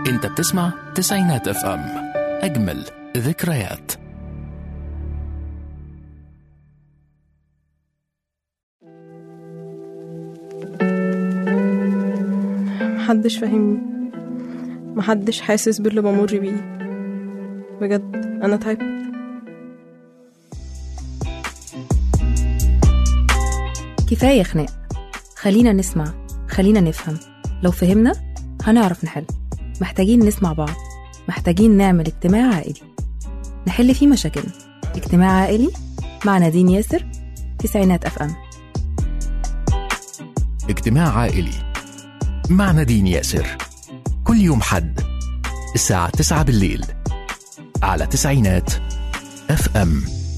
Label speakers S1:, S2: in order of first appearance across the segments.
S1: انت بتسمع تسعينات اف ام اجمل ذكريات
S2: محدش فاهمني محدش حاسس باللي بمر بيه بجد انا تعبت
S3: كفاية خناق خلينا نسمع خلينا نفهم لو فهمنا هنعرف نحل محتاجين نسمع بعض محتاجين نعمل اجتماع عائلي نحل فيه مشاكلنا اجتماع عائلي مع نادين ياسر تسعينات اف ام
S1: اجتماع عائلي مع نادين ياسر كل يوم حد الساعة 9 بالليل على تسعينات اف ام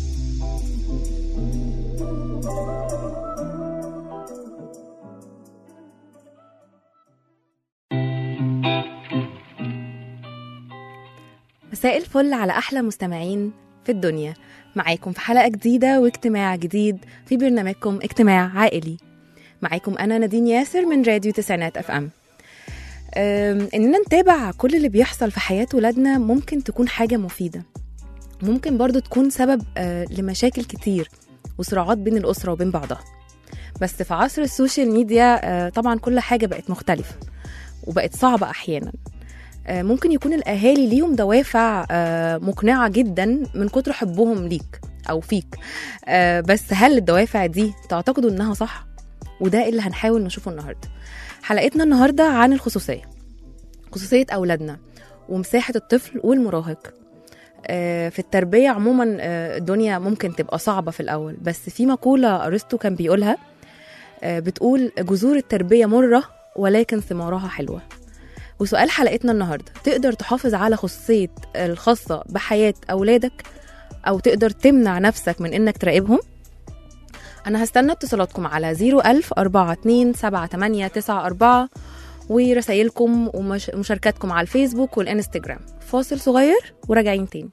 S3: مساء الفل على احلى مستمعين في الدنيا معاكم في حلقة جديدة واجتماع جديد في برنامجكم اجتماع عائلي معاكم أنا نادين ياسر من راديو تسعينات اف ام أم، إننا نتابع كل اللي بيحصل في حياة ولادنا ممكن تكون حاجة مفيدة ممكن برضو تكون سبب آه، لمشاكل كتير وصراعات بين الأسرة وبين بعضها بس في عصر السوشيال ميديا آه، طبعا كل حاجة بقت مختلفة وبقت صعبة أحيانا آه، ممكن يكون الأهالي ليهم دوافع آه، مقنعة جدا من كتر حبهم ليك أو فيك آه، بس هل الدوافع دي تعتقدوا إنها صح؟ وده اللي هنحاول نشوفه النهاردة حلقتنا النهاردة عن الخصوصية خصوصية أولادنا ومساحة الطفل والمراهق آه، في التربية عموما آه، الدنيا ممكن تبقى صعبة في الأول بس في مقولة أرسطو كان بيقولها آه، بتقول جذور التربية مرة ولكن ثمارها حلوة وسؤال حلقتنا النهاردة تقدر تحافظ على خصوصية الخاصة بحياة أولادك أو تقدر تمنع نفسك من إنك تراقبهم أنا هستنى اتصالاتكم على 01000 42 78 94 ورسايلكم ومشاركاتكم على الفيسبوك والإنستجرام فاصل صغير وراجعين تاني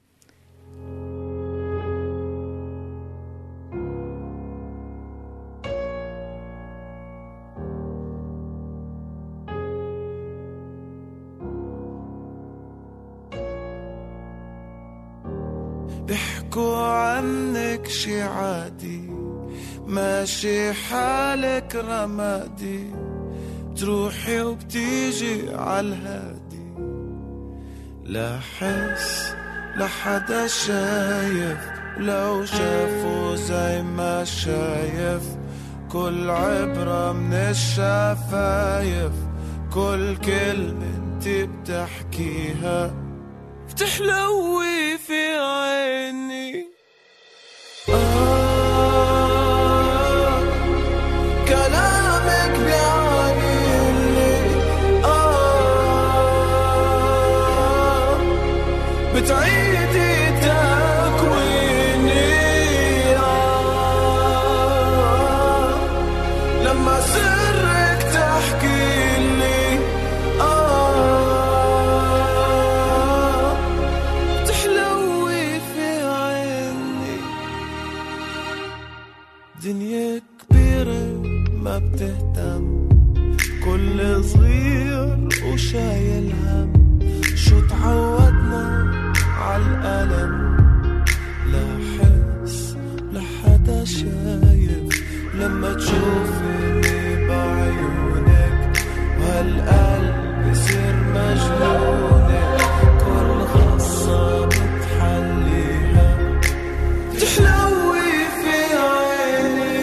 S4: بيحكوا عنك شي عادي ماشي حالك رمادي تروحي وبتيجي عالهادي لا حس لا حدا شايف لو شافوا زي ما شايف كل عبرة من الشفايف كل كلمة انت بتحكيها بتحلوي في عيني آه كلامك بيعيني آه بتعيدي تكويني آه لما سرك تحكي لي آه تحلوي في عيني دنيا كبيرة ما بتهتم كل صغير وشايل هم شو تعودنا عالألم لا حس لا حدا شايف لما تشوفيني بعيونك وهالقلب يصير مجنونك كل غصة بتحليها تحلوي في عيني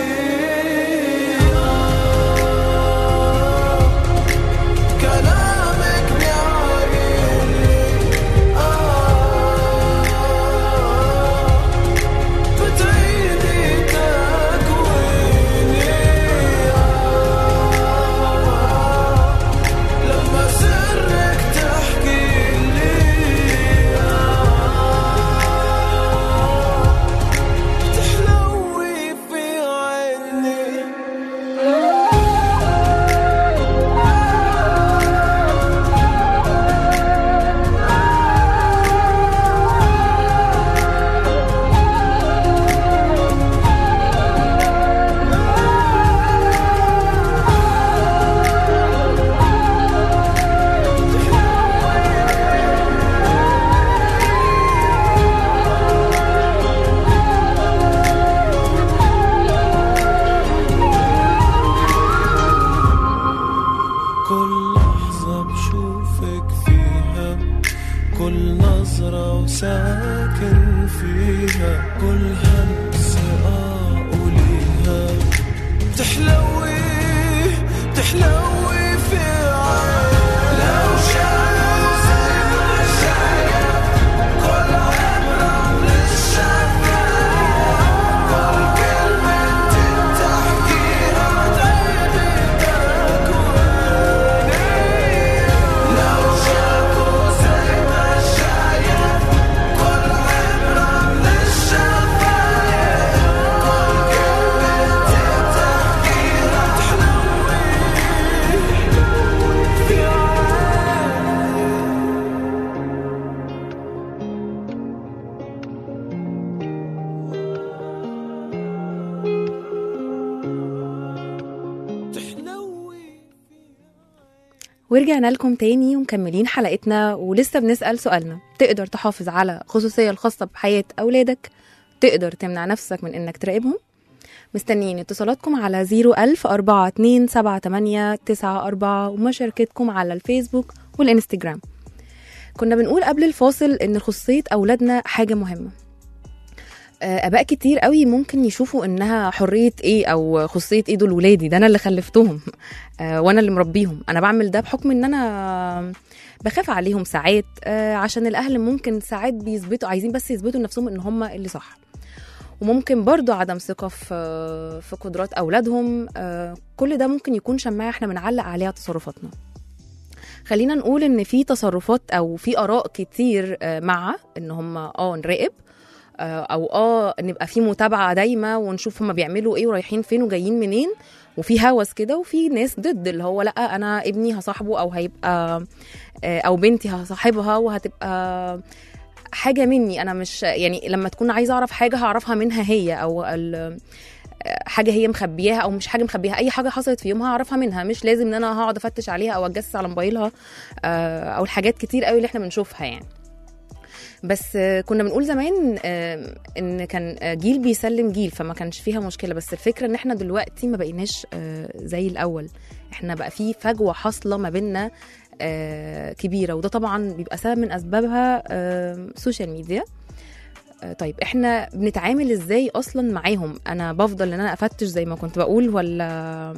S4: آه كلامك بيعيني آه بتعيدي تكويني آه تحلوي في عين لو شافوا زي ما شايف كل عبرة من الشفايف كل كلمة تحكيها تعيدك وعيني لو شافوا زي ما شايف كل عبرة من الشفايف كل كلمة تحكيها تحلوي في عيني تحلوي
S3: ورجعنا لكم تاني ومكملين حلقتنا ولسه بنسأل سؤالنا تقدر تحافظ على خصوصية الخاصة بحياة أولادك تقدر تمنع نفسك من إنك تراقبهم مستنيين اتصالاتكم على 01000 427 ومشاركتكم على الفيسبوك والإنستجرام كنا بنقول قبل الفاصل إن خصوصية أولادنا حاجة مهمة آه، اباء كتير قوي ممكن يشوفوا انها حريه ايه او خصوصيه ايه دول ولادي ده انا اللي خلفتهم آه، وانا اللي مربيهم انا بعمل ده بحكم ان انا بخاف عليهم ساعات آه، عشان الاهل ممكن ساعات بيثبتوا عايزين بس يثبتوا لنفسهم ان هم اللي صح وممكن برضو عدم ثقة في في قدرات أولادهم آه، كل ده ممكن يكون شماعة احنا بنعلق عليها تصرفاتنا خلينا نقول ان في تصرفات او في اراء كتير آه، مع ان هم اه نراقب آه، او اه نبقى في متابعه دايمه ونشوف هما بيعملوا ايه ورايحين فين وجايين منين وفي هوس كده وفي ناس ضد اللي هو لا انا ابني هصاحبه او هيبقى آه، او بنتي هصاحبها وهتبقى حاجه مني انا مش يعني لما تكون عايزه اعرف حاجه هعرفها منها هي او ال- حاجه هي مخبياها او مش حاجه مخبياها اي حاجه حصلت في يومها هعرفها منها مش لازم ان انا هقعد افتش عليها او اتجسس على موبايلها آه، او الحاجات كتير قوي اللي احنا بنشوفها يعني بس آه، كنا بنقول زمان آه، ان كان آه، جيل بيسلم جيل فما كانش فيها مشكله بس الفكره ان احنا دلوقتي ما بقيناش آه، زي الاول احنا بقى في فجوه حاصله ما بيننا آه، كبيره وده طبعا بيبقى سبب من اسبابها آه، سوشيال ميديا آه، طيب احنا بنتعامل ازاي اصلا معاهم انا بفضل ان انا افتش زي ما كنت بقول ولا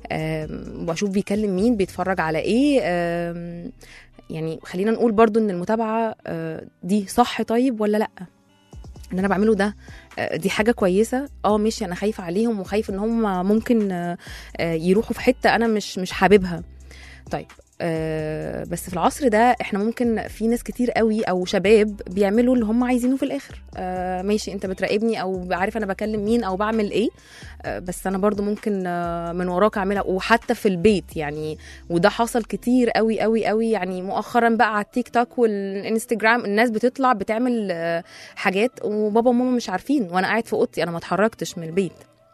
S3: آم، واشوف بيكلم مين بيتفرج على ايه آم، يعني خلينا نقول برضو ان المتابعه آه، دي صح طيب ولا لا ان انا بعمله ده آه، دي حاجه كويسه اه ماشي انا خايفه عليهم وخايف ان هم ممكن آه، آه، يروحوا في حته انا مش مش حاببها طيب آه، بس في العصر ده احنا ممكن في ناس كتير قوي او شباب بيعملوا اللي هم عايزينه في الاخر آه، ماشي انت بتراقبني او عارف انا بكلم مين او بعمل ايه آه، بس انا برضو ممكن آه، من وراك اعملها وحتى في البيت يعني وده حصل كتير قوي قوي قوي يعني مؤخرا بقى على التيك توك والانستجرام الناس بتطلع بتعمل آه، حاجات وبابا وماما مش عارفين وانا قاعد في اوضتي انا ما اتحركتش من البيت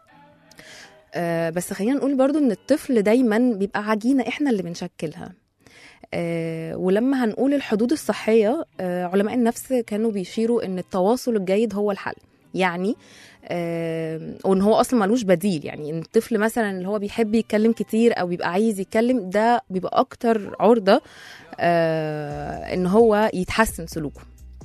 S3: آه، بس خلينا نقول برضو ان الطفل دايما بيبقى عجينه احنا اللي بنشكلها آه، ولما هنقول الحدود الصحيه آه، علماء النفس كانوا بيشيروا ان التواصل الجيد هو الحل يعني آه، وان هو اصلا ملوش بديل يعني ان الطفل مثلا اللي هو بيحب يتكلم كتير او بيبقى عايز يتكلم ده بيبقى اكتر عرضه آه، ان هو يتحسن سلوكه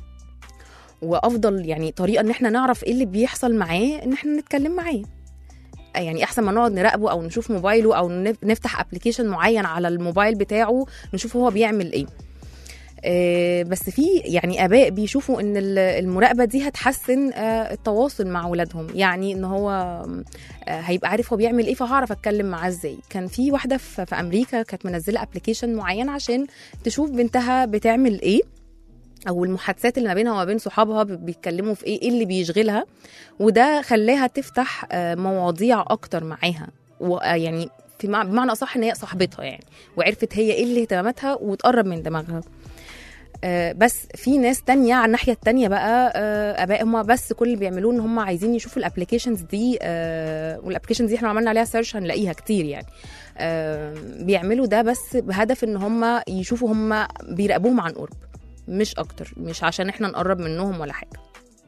S3: وافضل يعني طريقه ان احنا نعرف ايه اللي بيحصل معاه ان احنا نتكلم معاه يعني احسن ما نقعد نراقبه او نشوف موبايله او نف- نفتح ابلكيشن معين على الموبايل بتاعه نشوف هو بيعمل ايه آه، بس في يعني اباء بيشوفوا ان ال- المراقبه دي هتحسن آه، التواصل مع اولادهم يعني ان هو آه، هيبقى عارف هو بيعمل ايه فهعرف اتكلم معاه ازاي كان في واحده في في امريكا كانت منزله ابلكيشن معين عشان تشوف بنتها بتعمل ايه او المحادثات اللي ما بينها وما بين صحابها ب- بيتكلموا في ايه ايه اللي بيشغلها وده خلاها تفتح آه، مواضيع اكتر معاها ويعني في مع- بمعنى اصح ان هي صاحبتها يعني وعرفت هي ايه اللي اهتماماتها وتقرب من دماغها آه، بس في ناس تانية على الناحية التانية بقى آه، آباء هم بس كل اللي بيعملوه ان هم عايزين يشوفوا الابلكيشنز دي والابلكيشنز دي احنا لو عملنا عليها سيرش هنلاقيها كتير يعني آه، بيعملوا ده بس بهدف ان هم يشوفوا هم بيراقبوهم عن قرب مش اكتر مش عشان احنا نقرب منهم ولا حاجة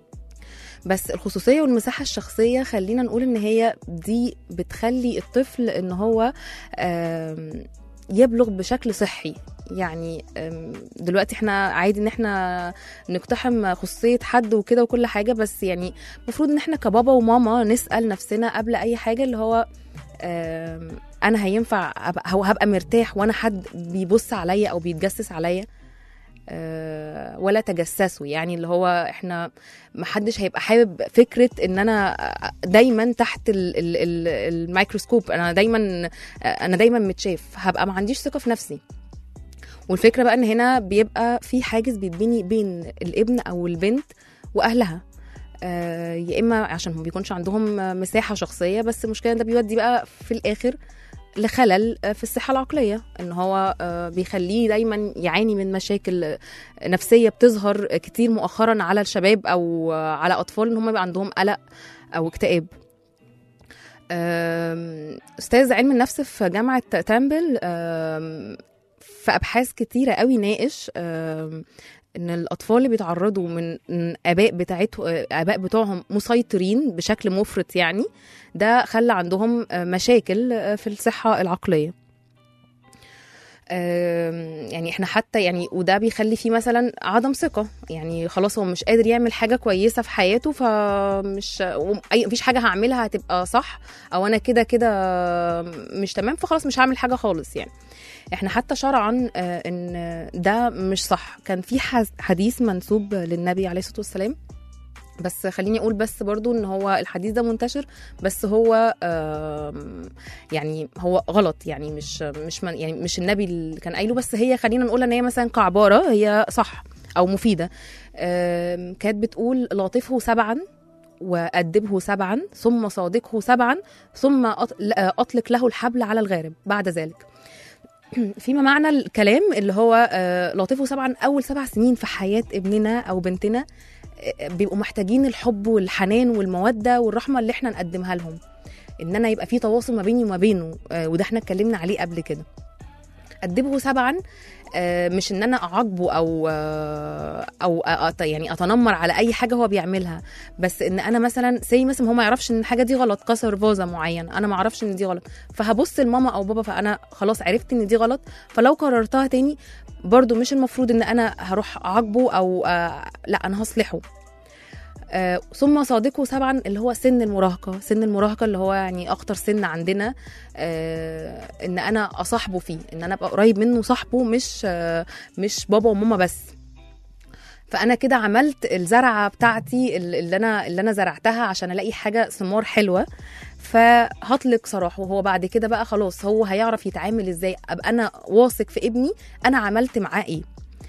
S3: بس الخصوصية والمساحة الشخصية خلينا نقول ان هي دي بتخلي الطفل ان هو آم، يبلغ بشكل صحي يعني أم، دلوقتي احنا عادي ان احنا نقتحم خصوصية حد وكده وكل حاجة بس يعني المفروض ان احنا كبابا وماما نسأل نفسنا قبل اي حاجة اللي هو أم، انا هينفع أبقى هو هبقى مرتاح وانا حد بيبص عليا او بيتجسس عليا آه، ولا تجسسوا يعني اللي هو احنا محدش هيبقى حابب فكره ان انا دايما تحت ال ال ال الميكروسكوب انا دايما انا دايما متشاف هبقى ما عنديش ثقه في نفسي والفكره بقى ان هنا بيبقى في حاجز بيتبني بين الابن او البنت واهلها آه، يا اما عشان ما بيكونش عندهم مساحه شخصيه بس المشكله ده بيودي بقى في الاخر لخلل آه، في الصحه العقليه ان هو آه، بيخليه دايما يعاني من مشاكل آه، نفسيه بتظهر كتير مؤخرا على الشباب او آه، على اطفال ان هم يبقى عندهم قلق او اكتئاب آم، استاذ علم النفس في جامعه تامبل آم، في ابحاث كتيره قوي ناقش آم، ان الاطفال اللي بيتعرضوا من من اباء بتاعته اباء بتوعهم مسيطرين بشكل مفرط يعني ده خلى عندهم آه، مشاكل آه، في الصحه العقليه آم، يعني احنا حتى يعني وده بيخلي فيه مثلا عدم ثقه يعني خلاص هو مش قادر يعمل حاجه كويسه في حياته فمش اي مفيش حاجه هعملها هتبقى صح او انا كده كده مش تمام فخلاص مش هعمل حاجه خالص يعني احنا حتى شرعا آه، ان ده مش صح كان في حز- حديث منسوب للنبي عليه الصلاه والسلام بس خليني اقول بس برضو ان هو الحديث ده منتشر بس هو آم، يعني هو غلط يعني مش مش من يعني مش النبي اللي كان قايله بس هي خلينا نقول ان هي مثلا كعباره هي صح او مفيده آم، كانت بتقول لاطفه سبعا وأدبه سبعا ثم صادقه سبعا ثم أط- أطلق له الحبل على الغارب بعد ذلك فيما معنى الكلام اللي هو آه، لطيفه سبعا اول سبع سنين في حياه ابننا او بنتنا آه، بيبقوا محتاجين الحب والحنان والموده والرحمه اللي احنا نقدمها لهم ان انا يبقى في تواصل ما بيني وما بينه آه، وده احنا اتكلمنا عليه قبل كده أدبه سبعا آه، مش ان انا اعاقبه او آه، او أت- يعني اتنمر على اي حاجه هو بيعملها بس ان انا مثلا زي مثلا هو ما يعرفش ان الحاجه دي غلط كسر فازه معين انا ما اعرفش ان دي غلط فهبص لماما او بابا فانا خلاص عرفت ان دي غلط فلو كررتها تاني برضو مش المفروض ان انا هروح اعاقبه او آه لا انا هصلحه آه ثم صادقه سبعا اللي هو سن المراهقه سن المراهقه اللي هو يعني اخطر سن عندنا آه ان انا اصاحبه فيه ان انا ابقى قريب منه صاحبه مش آه مش بابا وماما بس فانا كده عملت الزرعه بتاعتي اللي انا اللي انا زرعتها عشان الاقي حاجه ثمار حلوه فهطلق سراحه وهو بعد كده بقى خلاص هو هيعرف يتعامل ازاي ابقى انا واثق في ابني انا عملت معاه ايه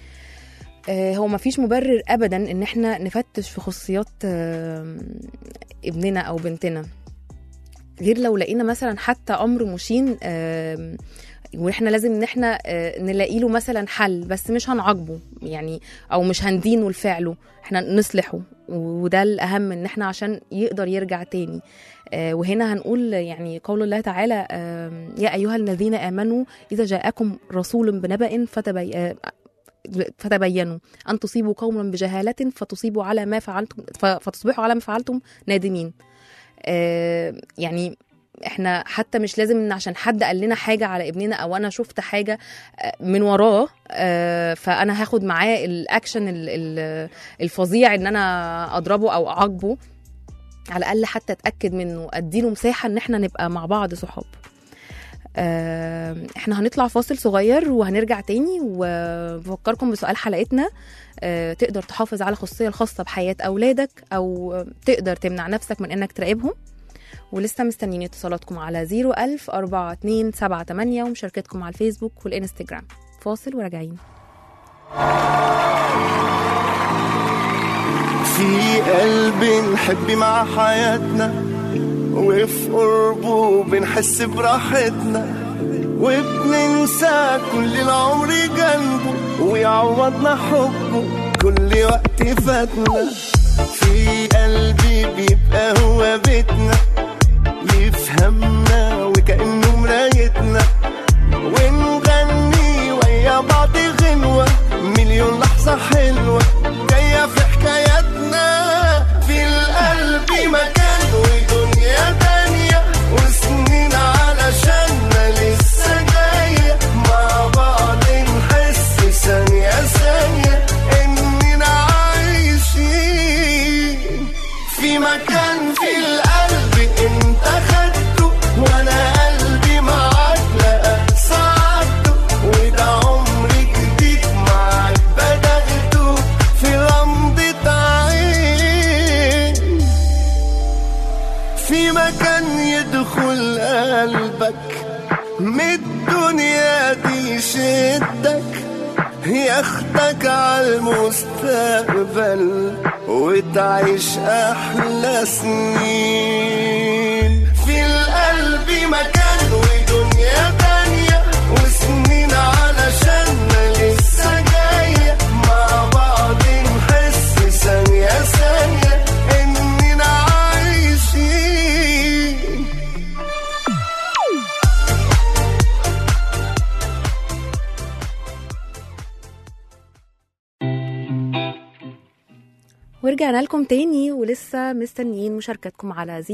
S3: آه، هو مفيش مبرر ابدا ان احنا نفتش في خصوصيات آه، ابننا او بنتنا غير لو لقينا مثلا حتى امر مشين آم، واحنا لازم ان احنا آه، نلاقي له مثلا حل بس مش هنعاقبه يعني او مش هندينه لفعله احنا نصلحه وده الاهم ان احنا عشان يقدر يرجع تاني آه، وهنا هنقول يعني قول الله تعالى آم، يا ايها الذين امنوا اذا جاءكم رسول بنبأ فتبي آه، فتبينوا ان تصيبوا قوما بجهاله فتصيبوا على ما فعلتم ف- فتصبحوا على ما فعلتم نادمين آه، يعني احنا حتى مش لازم ان عشان حد قال لنا حاجه على ابننا او انا شفت حاجه آه، من وراه آه، فانا هاخد معاه الاكشن ال- ال- الفظيع ان انا اضربه او اعاقبه على الاقل حتى اتاكد منه اديله مساحه ان احنا نبقى مع بعض صحاب آه، احنا هنطلع فاصل صغير وهنرجع تاني وبفكركم بسؤال حلقتنا آه، تقدر تحافظ على الخصوصيه الخاصه بحياه اولادك او آه، تقدر تمنع نفسك من انك تراقبهم ولسه مستنيين اتصالاتكم على 01000 4278 ومشاركتكم على الفيسبوك والانستجرام فاصل وراجعين
S5: في قلبي نحب مع حياتنا وفي قربه بنحس براحتنا وبننسى كل العمر جنبه ويعوضنا حبه كل وقت فاتنا في قلبي بيبقى هو بيتنا يفهمنا وكأنه مرايتنا ونغني ويا بعض غنوة مليون لحظة حلوة جاية في حكاياتنا في القلب مكان ودنيا تانية وسنين علشاننا لسه جاية مع بعض نحس ثانية ثانية إننا عايشين في مكان في القلب انت خدته وانا قلبي معاك يشدك ياخدك عالمستقبل وتعيش احلى سنين في القلب مكان ودنيا تانية وسنين علشان لسه جاية مع بعض نحس ثانية ثانية اننا عايشين
S3: ورجعنا لكم تاني ولسه مستنيين مشاركتكم على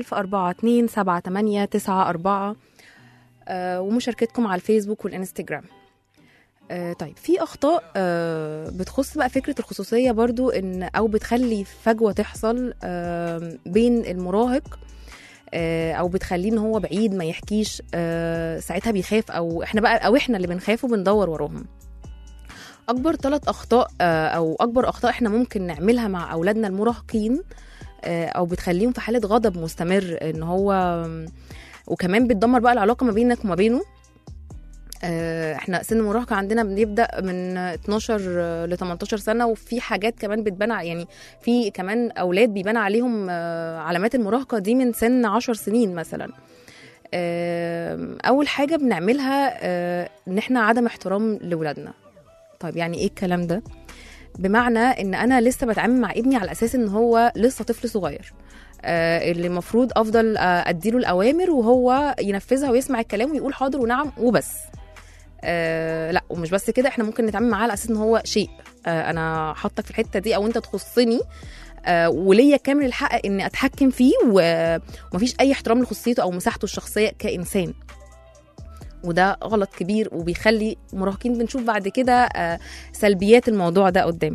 S3: 010427894 آه ومشاركتكم على الفيسبوك والانستجرام آه طيب في اخطاء آه بتخص بقى فكره الخصوصيه برضو ان او بتخلي فجوه تحصل آه بين المراهق آه، او بتخليه ان هو بعيد ما يحكيش آه، ساعتها بيخاف او احنا بقى او احنا اللي بنخاف وبندور وراهم اكبر ثلاث اخطاء آه، او اكبر اخطاء احنا ممكن نعملها مع اولادنا المراهقين آه، او بتخليهم في حاله غضب مستمر ان هو وكمان بتدمر بقى العلاقه ما بينك وما بينه آه، احنا سن المراهقه عندنا بنبدا من 12 ل 18 سنه وفي حاجات كمان بتبان ع- يعني في كمان اولاد بيبان عليهم آه، علامات المراهقه دي من سن 10 سنين مثلا آه، اول حاجه بنعملها آه، ان احنا عدم احترام لاولادنا طيب يعني ايه الكلام ده بمعنى ان انا لسه بتعامل مع ابني على اساس ان هو لسه طفل صغير آه اللي المفروض افضل آه اديله الاوامر وهو ينفذها ويسمع الكلام ويقول حاضر ونعم وبس آه لا ومش بس كده احنا ممكن نتعامل معاه على اساس ان هو شيء آه انا حاطك في الحته دي او انت تخصني آه وليا كامل الحق اني اتحكم فيه و- ومفيش اي احترام لخصوصيته او مساحته الشخصيه كانسان وده غلط كبير وبيخلي مراهقين بنشوف بعد كده آه، سلبيات الموضوع ده قدام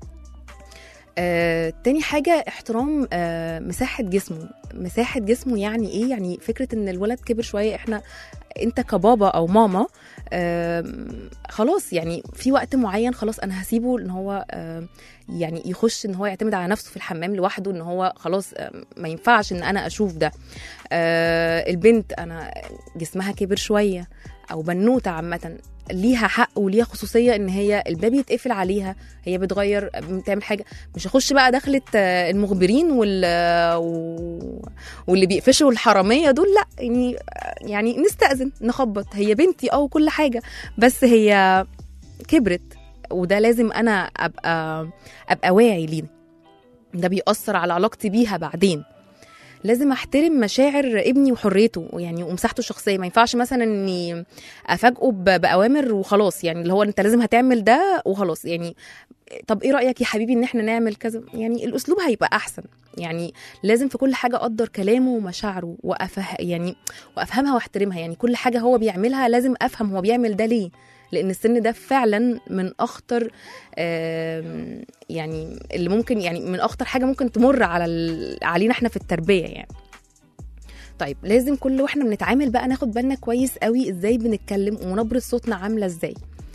S3: آه، تاني حاجة احترام آه، مساحة جسمه مساحة جسمه يعني ايه يعني فكرة ان الولد كبر شوية احنا انت كبابا او ماما آم، خلاص يعني في وقت معين خلاص انا هسيبه ان هو آم، يعني يخش ان هو يعتمد على نفسه في الحمام لوحده ان هو خلاص آم، ما ينفعش ان انا اشوف ده آه، البنت انا جسمها كبر شويه او بنوته عامه ليها حق وليها خصوصيه ان هي الباب يتقفل عليها هي بتغير بتعمل حاجه مش هخش بقى دخلة آه، المخبرين وال و- واللي بيقفشوا الحراميه دول لا يعني يعني نستأذن نخبط هي بنتي اه وكل حاجه بس هي كبرت وده لازم انا ابقى ابقى واعي ليه ده بيأثر على علاقتي بيها بعدين لازم احترم مشاعر ابني وحريته يعني ومساحته الشخصيه ما ينفعش مثلا اني افاجئه ب- باوامر وخلاص يعني اللي هو انت لازم هتعمل ده وخلاص يعني طب ايه رايك يا حبيبي ان احنا نعمل كذا يعني الاسلوب هيبقى احسن يعني لازم في كل حاجه اقدر كلامه ومشاعره وافه يعني وافهمها واحترمها يعني كل حاجه هو بيعملها لازم افهم هو بيعمل ده ليه لان السن ده فعلا من اخطر آم، يعني اللي ممكن يعني من اخطر حاجه ممكن تمر على ال- علينا احنا في التربيه يعني طيب لازم كل واحنا بنتعامل بقى ناخد بالنا كويس قوي ازاي بنتكلم ونبره صوتنا عامله ازاي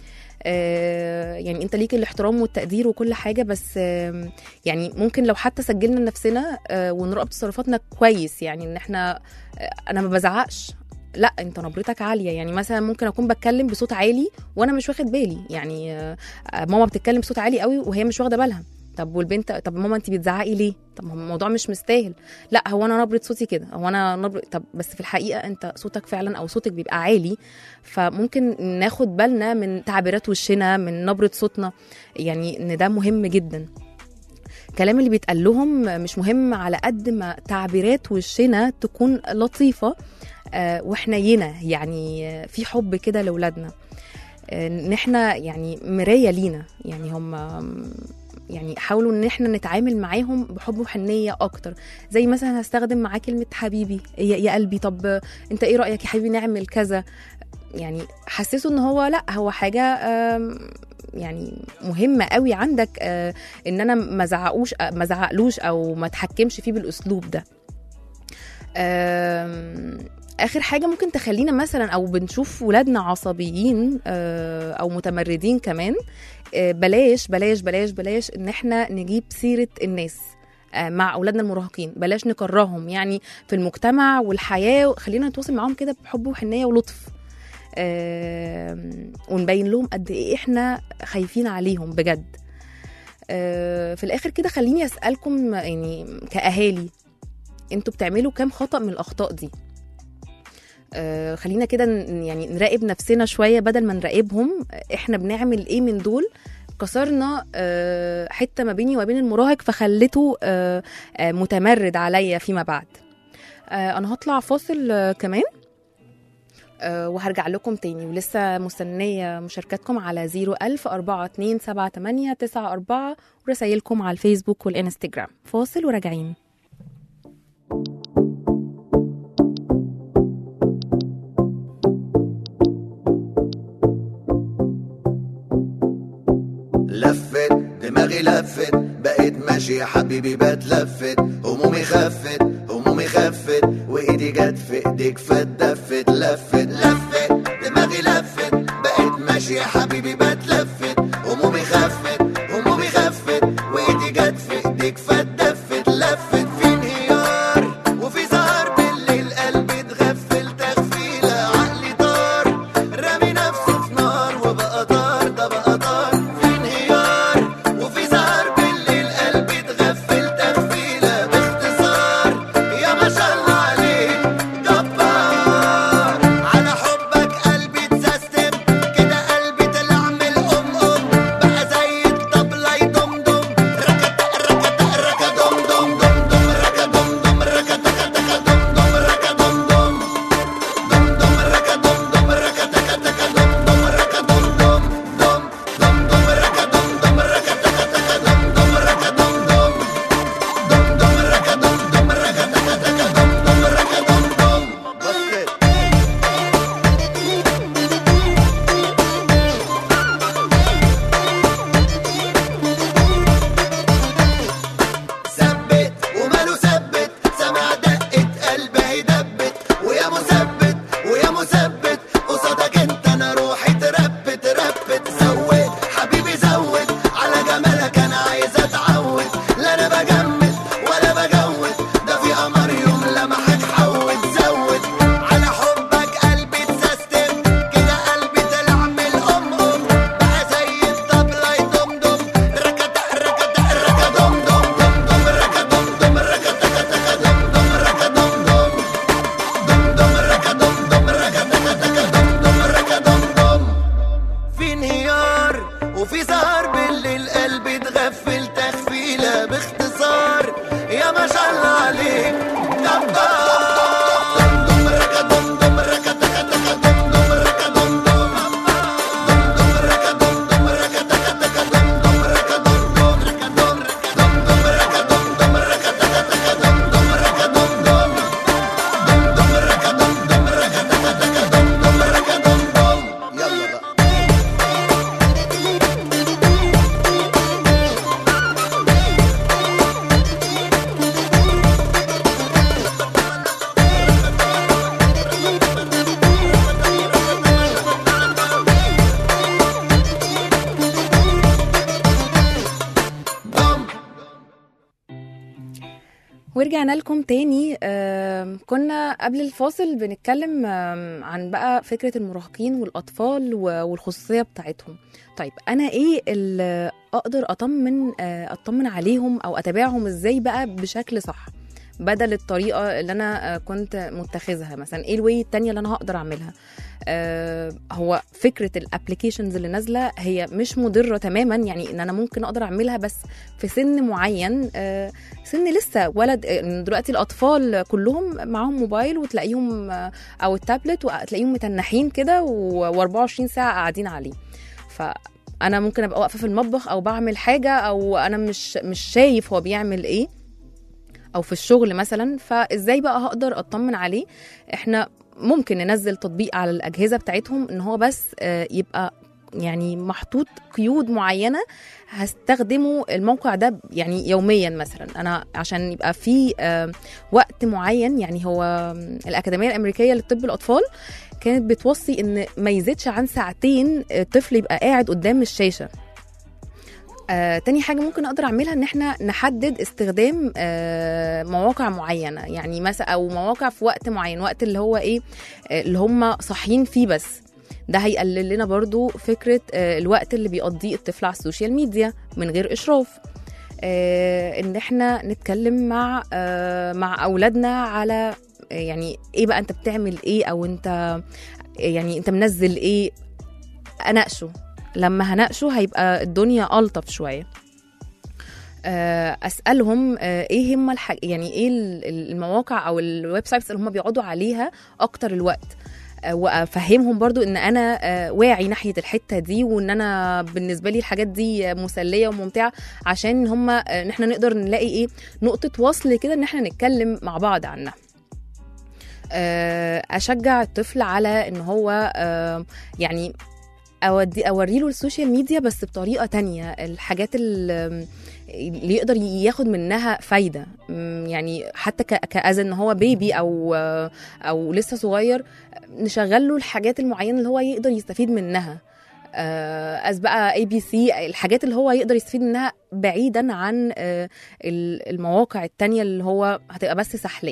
S3: آه، يعني انت ليك الاحترام والتقدير وكل حاجه بس آم، يعني ممكن لو حتى سجلنا لنفسنا آه، ونراقب تصرفاتنا كويس يعني ان احنا آه، انا ما بزعقش لا انت نبرتك عاليه يعني مثلا ممكن اكون بتكلم بصوت عالي وانا مش واخد بالي يعني آه، آه، ماما بتتكلم بصوت عالي قوي وهي مش واخده بالها طب والبنت طب ماما انت بتزعقي ليه طب ما هو الموضوع مش مستاهل لا هو انا نبره صوتي كده هو انا نبره طب بس في الحقيقه انت صوتك فعلا او صوتك بيبقى عالي فممكن ناخد بالنا من تعبيرات وشنا من نبره صوتنا يعني ان ده مهم جدا الكلام اللي بيتقال لهم مش مهم على قد ما تعبيرات وشنا تكون لطيفه آه، وحنينه يعني آه، في حب كده لاولادنا آه، ان احنا يعني مرايه لينا يعني هم يعني حاولوا ان احنا نتعامل معاهم بحب وحنيه اكتر زي مثلا هستخدم معاه كلمه حبيبي يا, يا قلبي طب انت ايه رايك يا حبيبي نعمل كذا يعني حسسوا ان هو لا هو حاجه آم، يعني مهمه قوي عندك آه، ان انا ما زعقوش ما زعقلوش او ما اتحكمش فيه بالاسلوب ده آم، اخر حاجه ممكن تخلينا مثلا او بنشوف ولادنا عصبيين آه، او متمردين كمان آه، بلاش بلاش بلاش بلاش ان احنا نجيب سيره الناس آه، مع اولادنا المراهقين بلاش نكرههم يعني في المجتمع والحياه خلينا نتواصل معاهم كده بحب وحنيه ولطف آم، ونبين لهم قد ايه احنا خايفين عليهم بجد آه، في الاخر كده خليني اسالكم يعني كاهالي انتوا بتعملوا كام خطا من الاخطاء دي آه، خلينا كده ن- يعني نراقب نفسنا شويه بدل ما نراقبهم احنا بنعمل ايه من دول كسرنا آه، حته ما بيني وبين المراهق فخلته آه، آه، متمرد عليا فيما بعد آه، انا هطلع فاصل آه، كمان آه، وهرجع لكم تاني ولسه مستنية مشاركاتكم على 01000 42 78 94 ورسايلكم على الفيسبوك والإنستجرام فاصل وراجعين
S5: لفت دماغي لفت بقيت ماشي يا حبيبي بتلفت همومي خفت همومي خفت وايدي جت في ايديك فاتدفت لفت لفت دماغي لفت بقيت ماشي يا حبيبي بتلفت همومي خفت همومي خفت وايدي جت في ايديك فاتدفت لفت في انهيار وفي سهر بالليل قلبي اتغفل تغفيله عقلي طار رامي نفسه في نار وبقى طار ده بقى طار في انهيار وفي سهر بالليل قلبي اتغفل تغفيله باختصار يا ما شاء الله عليك جبار على حبك قلبي اتسيستم كده قلبي طلع من الام ام بقى زي الطبله يدمدم ركت ركت ركت دم دم دم دم ركت دم دم ركت تك تك دم دم ركت دم دم دم دم ركت دم دم ركت تك تك دم دم ركت دم دم دم دم دم ركت دم دم ركت تك تك دم دم ركت دم دم دم دم ركت دم دم ركت تك تك دم دم ركت دم دم بس ثبت وماله ثبت سمع دقة قلبي دبت ويا مثبت ويا مثبت قصادك انت انا روحي تربت ربت زود حبيبي زود على جمالك انا عايز اتعود لا انا بجمد ولا بجود ده في قمر يوم لمحك حود زود على حبك قلبي اتسيستم كده قلبي طلع من الام ام بقى زي الطبلة يدمدم ركت ركت ركت دم دم دم دم ركت دم دم ركت تك تك دم دم ركت دم دم دم دم ركت دم دم ركت تك تك دم دم ركت دم دم في انهيار وفي سهر بالليل قلبي اتغفل تغفيله باختصار يا ما شاء الله عليك جبار دم دم ركت دم دم ركت تك تك دم دم ركت دم دم دم دم ركت دم دم ركت تك تك دم دم ركت دم دم ركت دم دم دم ركت دم دم ركت تك تك دم دم ركت دم دم دم دم ركت دم دم ركت تك تك دم دم ركت دم دم يلا بقى دم
S3: ورجعنا لكم تاني آم، كنا قبل الفاصل بنتكلم آم، عن بقى فكرة المراهقين والأطفال و- والخصوصية بتاعتهم طيب أنا إيه اللي أقدر أطمن آه، أطمن عليهم أو أتابعهم إزاي بقى بشكل صح بدل الطريقة اللي أنا آه، كنت متخذها مثلا إيه الواي التانية اللي أنا هقدر أعملها آه، هو فكرة الابلكيشنز اللي نازلة هي مش مضرة تماما يعني إن أنا ممكن أقدر أعملها بس في سن معين آه، سن لسه ولد آه، دلوقتي الاطفال كلهم معاهم موبايل وتلاقيهم آه، او التابلت وتلاقيهم متنحين كده و24 ساعه قاعدين عليه فانا ممكن ابقى واقفه في المطبخ او بعمل حاجه او انا مش مش شايف هو بيعمل ايه او في الشغل مثلا فازاي بقى هقدر اطمن عليه احنا ممكن ننزل تطبيق على الاجهزه بتاعتهم ان هو بس آه، يبقى يعني محطوط قيود معينه هستخدمه الموقع ده يعني يوميا مثلا انا عشان يبقى في آه، وقت معين يعني هو آم، الاكاديميه الامريكيه لطب الاطفال كانت بتوصي ان ما يزيدش عن ساعتين الطفل يبقى قاعد قدام الشاشه آه، تاني حاجة ممكن أقدر أعملها إن إحنا نحدد استخدام آه، مواقع معينة يعني مثلا أو مواقع في وقت معين وقت اللي هو إيه آه، اللي هم صاحيين فيه بس ده هيقلل لنا برضو فكره آه، الوقت اللي بيقضيه الطفل على السوشيال ميديا من غير اشراف آه، ان احنا نتكلم مع آه، مع اولادنا على آه، يعني ايه بقى انت بتعمل ايه او انت يعني انت منزل ايه اناقشه لما هناقشه هيبقى الدنيا الطف شويه آه، اسالهم آه، ايه هم الحاج يعني ايه ال- ال- المواقع او الويب سايتس اللي هم بيقعدوا عليها اكتر الوقت آه، وافهمهم برضو ان انا آه، واعي ناحيه الحته دي وان انا بالنسبه لي الحاجات دي مسليه وممتعه عشان هم ان احنا نقدر نلاقي ايه نقطه وصل كده ان احنا نتكلم مع بعض عنها آه، اشجع الطفل على ان هو آه، يعني اودي اوري له السوشيال ميديا بس بطريقه تانية الحاجات ال- اللي يقدر ياخد منها فايده مم، يعني حتى ك- كأذى ان هو بيبي او او لسه صغير نشغل له الحاجات المعينه اللي هو يقدر يستفيد منها از بقى اي بي سي الحاجات اللي هو يقدر يستفيد منها بعيدا عن آه، ال- المواقع التانية اللي هو هتبقى بس سحلاه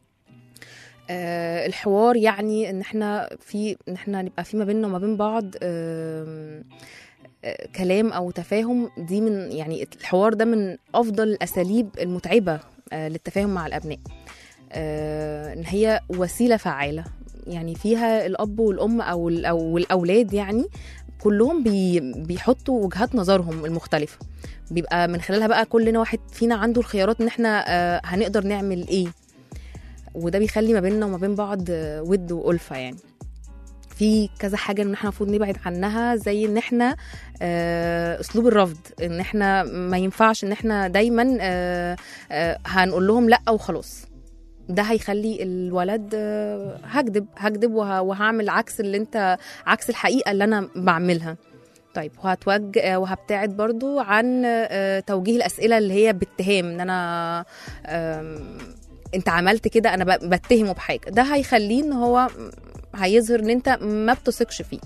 S3: آه، الحوار يعني ان احنا في ان احنا نبقى في ما بيننا وما بين بعض آم، آه، كلام او تفاهم دي من يعني الحوار ده من افضل الاساليب المتعبه آه، للتفاهم مع الابناء آه، ان هي وسيله فعاله يعني فيها الاب والام او ال- او الاولاد يعني كلهم بي بيحطوا وجهات نظرهم المختلفه بيبقى من خلالها بقى كلنا واحد فينا عنده الخيارات ان احنا آه، هنقدر نعمل ايه وده بيخلي ما بيننا وما بين بعض آه، ود وألفة يعني في كذا حاجة ان احنا المفروض نبعد عنها زي ان احنا آه، اسلوب الرفض ان احنا ما ينفعش ان احنا دايما آه، آه، هنقول لهم لا وخلاص ده هيخلي الولد آه، هكذب هكذب وه- وهعمل عكس اللي انت عكس الحقيقة اللي انا بعملها طيب وهتوج آه، وهبتعد برضو عن آه، توجيه الأسئلة اللي هي باتهام ان انا آم، انت عملت كده انا ب- بتهمه بحاجه ده هيخليه ان هو هيظهر ان انت ما بتثقش فيه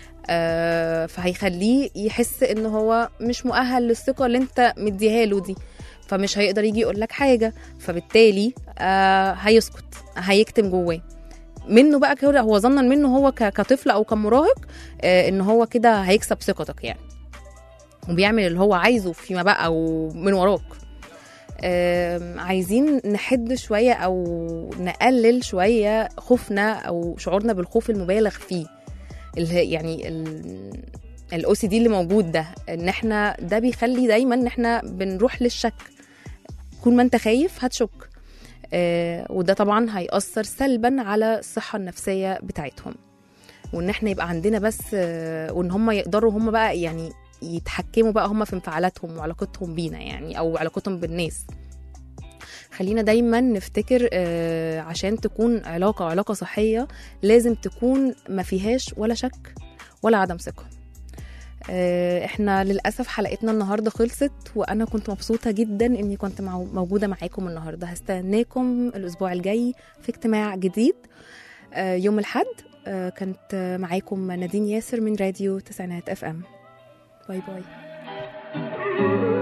S3: آه فهيخليه يحس ان هو مش مؤهل للثقه اللي انت مديها له دي فمش هيقدر يجي يقول لك حاجه فبالتالي آه هيسكت هيكتم جواه منه بقى كده هو ظنا منه هو ك- كطفل او كمراهق آه ان هو كده هيكسب ثقتك يعني وبيعمل اللي هو عايزه فيما بقى ومن وراك آم، عايزين نحد شوية أو نقلل شوية خوفنا أو شعورنا بالخوف المبالغ فيه اللي هي- يعني الاو سي دي اللي موجود ده ان احنا ده بيخلي دايما ان احنا بنروح للشك كل ما انت خايف هتشك آه وده طبعا هيأثر سلبا على الصحة النفسية بتاعتهم وان احنا يبقى عندنا بس آه وان هم يقدروا هم بقى يعني يتحكموا بقى هم في انفعالاتهم وعلاقتهم بينا يعني او علاقتهم بالناس خلينا دايما نفتكر آه، عشان تكون علاقة علاقة صحية لازم تكون ما فيهاش ولا شك ولا عدم ثقة آه، احنا للأسف حلقتنا النهاردة خلصت وأنا كنت مبسوطة جدا إني كنت مع- موجودة معاكم النهاردة هستناكم الأسبوع الجاي في اجتماع جديد آه، يوم الحد آه، كانت آه، معاكم نادين ياسر من راديو تسعينات اف ام باي باي